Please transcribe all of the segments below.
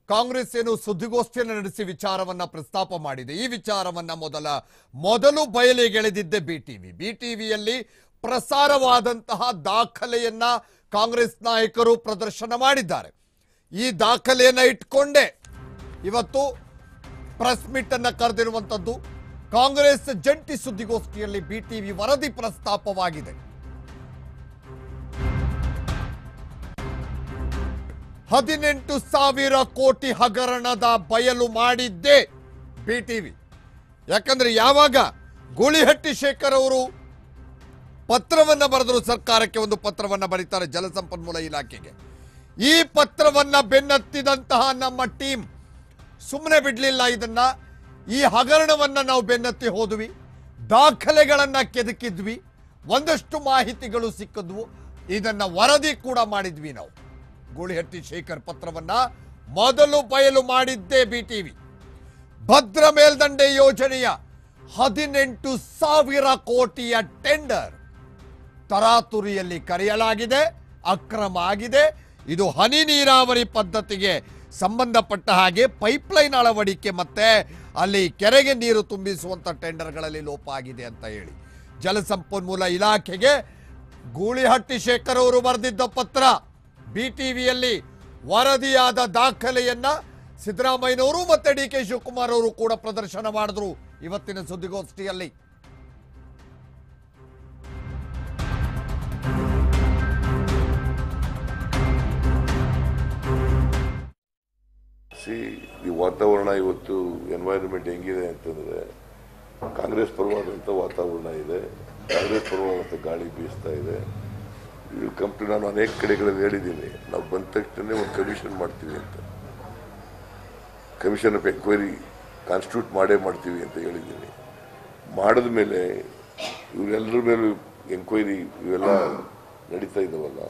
ಕಾಂಗ್ರೆಸ್ ಏನು ಸುದ್ದಿಗೋಷ್ಠಿಯನ್ನು ನಡೆಸಿ ವಿಚಾರವನ್ನ ಪ್ರಸ್ತಾಪ ಮಾಡಿದೆ ಈ ವಿಚಾರವನ್ನ ಮೊದಲ ಮೊದಲು ಬಯಲಿಗೆಳೆದಿದ್ದೆ ಬಿಟಿವಿ ಬಿಟಿವಿಯಲ್ಲಿ ಪ್ರಸಾರವಾದಂತಹ ದಾಖಲೆಯನ್ನ ಕಾಂಗ್ರೆಸ್ ನಾಯಕರು ಪ್ರದರ್ಶನ ಮಾಡಿದ್ದಾರೆ ಈ ದಾಖಲೆಯನ್ನ ಇಟ್ಕೊಂಡೇ ಇವತ್ತು ಪ್ರೆಸ್ ಮೀಟ್ ಅನ್ನ ಕರೆದಿರುವಂತದ್ದು ಕಾಂಗ್ರೆಸ್ ಜಂಟಿ ಸುದ್ದಿಗೋಷ್ಠಿಯಲ್ಲಿ ಬಿಟಿವಿ ವರದಿ ಪ್ರಸ್ತಾಪವಾಗಿದೆ ಹದಿನೆಂಟು ಸಾವಿರ ಕೋಟಿ ಹಗರಣದ ಬಯಲು ಮಾಡಿದ್ದೇ ಬಿಟಿವಿ ಯಾಕಂದ್ರೆ ಯಾವಾಗ ಗೂಳಿಹಟ್ಟಿ ಶೇಖರ್ ಅವರು ಪತ್ರವನ್ನ ಬರೆದರು ಸರ್ಕಾರಕ್ಕೆ ಒಂದು ಪತ್ರವನ್ನ ಬರೀತಾರೆ ಜಲಸಂಪನ್ಮೂಲ ಇಲಾಖೆಗೆ ಈ ಪತ್ರವನ್ನ ಬೆನ್ನತ್ತಿದಂತಹ ನಮ್ಮ ಟೀಮ್ ಸುಮ್ಮನೆ ಬಿಡ್ಲಿಲ್ಲ ಇದನ್ನ ಈ ಹಗರಣವನ್ನ ನಾವು ಬೆನ್ನತ್ತಿ ಹೋದ್ವಿ ದಾಖಲೆಗಳನ್ನ ಕೆದಕಿದ್ವಿ ಒಂದಷ್ಟು ಮಾಹಿತಿಗಳು ಸಿಕ್ಕಿದ್ವು ಇದನ್ನ ವರದಿ ಕೂಡ ಮಾಡಿದ್ವಿ ನಾವು ಗೂಳಿಹಟ್ಟಿ ಶೇಖರ್ ಪತ್ರವನ್ನ ಮೊದಲು ಬಯಲು ಮಾಡಿದ್ದೇ ಬಿಟಿವಿ ಭದ್ರ ಮೇಲ್ದಂಡೆ ಯೋಜನೆಯ ಹದಿನೆಂಟು ಸಾವಿರ ಕೋಟಿಯ ಟೆಂಡರ್ ತರಾತುರಿಯಲ್ಲಿ ಕರೆಯಲಾಗಿದೆ ಅಕ್ರಮ ಆಗಿದೆ ಇದು ಹನಿ ನೀರಾವರಿ ಪದ್ಧತಿಗೆ ಸಂಬಂಧಪಟ್ಟ ಹಾಗೆ ಪೈಪ್ಲೈನ್ ಅಳವಡಿಕೆ ಮತ್ತೆ ಅಲ್ಲಿ ಕೆರೆಗೆ ನೀರು ತುಂಬಿಸುವಂತ ಟೆಂಡರ್ಗಳಲ್ಲಿ ಲೋಪ ಆಗಿದೆ ಅಂತ ಹೇಳಿ ಜಲಸಂಪನ್ಮೂಲ ಇಲಾಖೆಗೆ ಗೂಳಿಹಟ್ಟಿ ಶೇಖರ್ ಅವರು ಬರೆದಿದ್ದ ಪತ್ರ ಬಿಟಿವಿಯಲ್ಲಿ ವರದಿಯಾದ ದಾಖಲೆಯನ್ನ ಸಿದ್ದರಾಮಯ್ಯನವರು ಮತ್ತೆ ಡಿ ಕೆ ಶಿವಕುಮಾರ್ ಅವರು ಕೂಡ ಪ್ರದರ್ಶನ ಮಾಡಿದ್ರು ಇವತ್ತಿನ ಸುದ್ದಿಗೋಷ್ಠಿಯಲ್ಲಿ ಸಿ ಈ ವಾತಾವರಣ ಇವತ್ತು ಎನ್ವೈರನ್ಮೆಂಟ್ ಹೆಂಗಿದೆ ಅಂತಂದ್ರೆ ಕಾಂಗ್ರೆಸ್ ಪರವಾದಂಥ ವಾತಾವರಣ ಇದೆ ಕಾಂಗ್ರೆಸ್ ಪರವಾದಂಥ ಗಾಳಿ ಬೀಸ್ತಾ ಇದೆ ಈ ಕಂಪ್ನಿ ನಾನು ಅನೇಕ ಕಡೆಗಳಲ್ಲಿ ಹೇಳಿದ್ದೀನಿ ನಾವು ಬಂದ ತಕ್ಷಣ ಒಂದು ಕಮಿಷನ್ ಮಾಡ್ತೀವಿ ಅಂತ ಕಮಿಷನ್ ಆಫ್ ಎನ್ಕ್ವೈರಿ ಕಾನ್ಸ್ಟಿಟ್ಯೂಟ್ ಮಾಡೇ ಮಾಡ್ತೀವಿ ಅಂತ ಹೇಳಿದ್ದೀನಿ ಮಾಡಿದ ಮೇಲೆ ಇವರೆಲ್ಲರ ಮೇಲೂ ಎನ್ಕ್ವೈರಿ ಇವೆಲ್ಲ ನಡೀತಾ ಇದ್ದಾವಲ್ಲ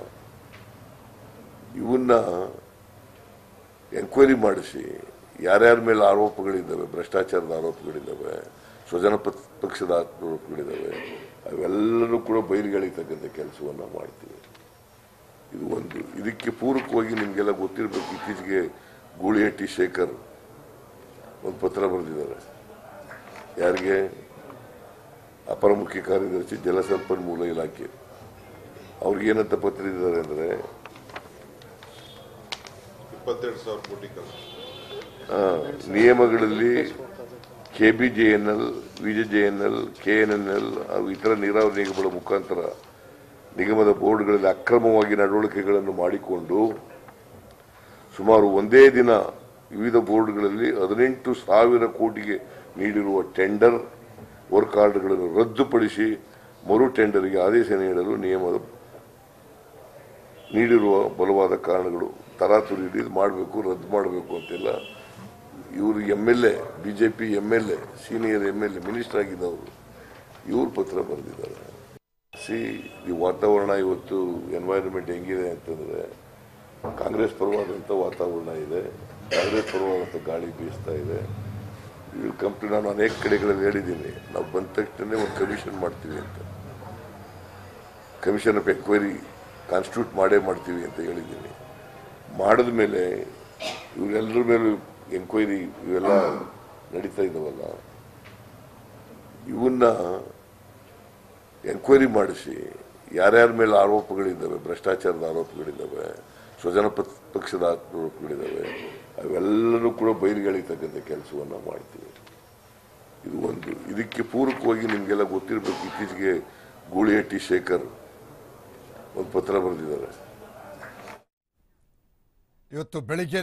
ಇವನ್ನ ಎನ್ಕ್ವೈರಿ ಮಾಡಿಸಿ ಯಾರ್ಯಾರ ಮೇಲೆ ಆರೋಪಗಳಿದ್ದಾವೆ ಭ್ರಷ್ಟಾಚಾರದ ಆರೋಪಗಳಿದ್ದಾವೆ ಸ್ವಜನ ಪತ್- ಪಕ್ಷದ ಆರೋಪಗಳಿದ್ದಾವೆ ಅವೆಲ್ಲನೂ ಕೂಡ ಬಯಲುಗಳಿತಕ್ಕಂಥ ಕೆಲಸವನ್ನು ಮಾಡ್ತೀವಿ ಇದು ಒಂದು ಇದಕ್ಕೆ ಪೂರಕವಾಗಿ ನಿಮಗೆಲ್ಲ ಗೊತ್ತಿರಬೇಕು ಇತ್ತೀಚೆಗೆ ಗೂಳಿಹಟ್ಟಿ ಶೇಖರ್ ಒಂದು ಪತ್ರ ಬರೆದಿದ್ದಾರೆ ಯಾರಿಗೆ ಅಪರ ಮುಖ್ಯ ಕಾರ್ಯದರ್ಶಿ ಜಲಸಂಪನ್ಮೂಲ ಇಲಾಖೆ ಅವ್ರಿಗೆ ಏನಂತ ಪತ್ರ ಇದ್ದಾರೆ ಅಂದರೆ ಇಪ್ಪತ್ತೆರಡು ಸಾವಿರ ಕೋಟಿ ಖರ್ಚು ಆ, ನಿಯಮಗಳಲ್ಲಿ ಕೆಬಿಜೆಎನ್ಎಲ್ ವಿಜೆಜೆಎನ್ಎಲ್ ಕೆಎನ್ಎನ್ಎಲ್ ಹಾಗೂ ಇತರ ನೀರಾವರಿ ನಿಗಮಗಳ ಮುಖಾಂತರ ನಿಗಮದ ಬೋರ್ಡ್ಗಳಲ್ಲಿ ಅಕ್ರಮವಾಗಿ ನಡವಳಿಕೆಗಳನ್ನು ಮಾಡಿಕೊಂಡು ಸುಮಾರು ಒಂದೇ ದಿನ ವಿವಿಧ ಬೋರ್ಡ್ಗಳಲ್ಲಿ ಹದಿನೆಂಟು ಸಾವಿರ ಕೋಟಿಗೆ ನೀಡಿರುವ ಟೆಂಡರ್ ವರ್ಕ್ ಆರ್ಡರ್ಗಳನ್ನು ರದ್ದುಪಡಿಸಿ ಮರು ಟೆಂಡರ್ಗೆ ಆದೇಶ ನೀಡಲು ನಿಯಮದ ನೀಡಿರುವ ಬಲವಾದ ಕಾರಣಗಳು ತರಾತುರಿ ಇದು ಮಾಡಬೇಕು ರದ್ದು ಮಾಡಬೇಕು ಅಂತೆಲ್ಲ ಇವರು M L A B J P M L A senior M L A minister ಆಗಿದ್ದವರು ಇವ್ರು ಪತ್ರ ಬರೆದಿದ್ದಾರೆ ಸಿ ಈ ವಾತಾವರಣ ಇವತ್ತು ಎನ್ವೈರನ್ಮೆಂಟ್ ಹೆಂಗಿದೆ ಅಂತಂದ್ರೆ ಕಾಂಗ್ರೆಸ್ ಪರವಾದಂಥ ವಾತಾವರಣ ಇದೆ ಕಾಂಗ್ರೆಸ್ ಪರವಾದಂಥ ಗಾಳಿ ಬೀಸ್ತಾ ಇದೆ ಈ ಕಂಪ್ನಿ ನಾನು ಅನೇಕ ಕಡೆಗಳಲ್ಲಿ ಹೇಳಿದ್ದೀನಿ ನಾವು ಬಂದ ತಕ್ಷಣ ಒಂದು ಕಮಿಷನ್ ಮಾಡ್ತೀವಿ ಅಂತ ಕಮಿಷನ್ ಆಫ್ ಎನ್ಕ್ವೈರಿ ಕಾನ್ಸ್ಟಿಟ್ಯೂಟ್ ಮಾಡೇ ಮಾಡ್ತೀವಿ ಅಂತ ಹೇಳಿದ್ದೀನಿ ಮಾಡಿದ ಮೇಲೆ ಇವರೆಲ್ಲರ ಮೇಲೂ ಎನ್ಕ್ವೈರಿ ಇವೆಲ್ಲ ನಡೀತಾ ಇದ್ದಾವಲ್ಲ ಇವನ್ನ ಎನ್ಕ್ವೈರಿ ಮಾಡಿಸಿ ಯಾರ್ಯಾರ ಮೇಲೆ ಆರೋಪಗಳಿದ್ದಾವೆ ಭ್ರಷ್ಟಾಚಾರದ ಆರೋಪಗಳಿದ್ದಾವೆ ಸ್ವಜನ ಪತ್- ಪಕ್ಷದ ಆರೋಪಗಳಿದ್ದಾವೆ ಅವೆಲ್ಲನೂ ಕೂಡ ಬಯಲುಗಳಿತಕ್ಕಂಥ ಕೆಲಸವನ್ನು ಮಾಡ್ತೀವಿ ಇದು ಒಂದು ಇದಕ್ಕೆ ಪೂರಕವಾಗಿ ನಿಮಗೆಲ್ಲ ಗೊತ್ತಿರಬೇಕು ಇತ್ತೀಚೆಗೆ ಗೂಳಿಹಟ್ಟಿ ಶೇಖರ್ ಒಂದು ಪತ್ರ ಬರೆದಿದ್ದಾರೆ ಇವತ್ತು ಬೆಳಿಗ್ಗೆ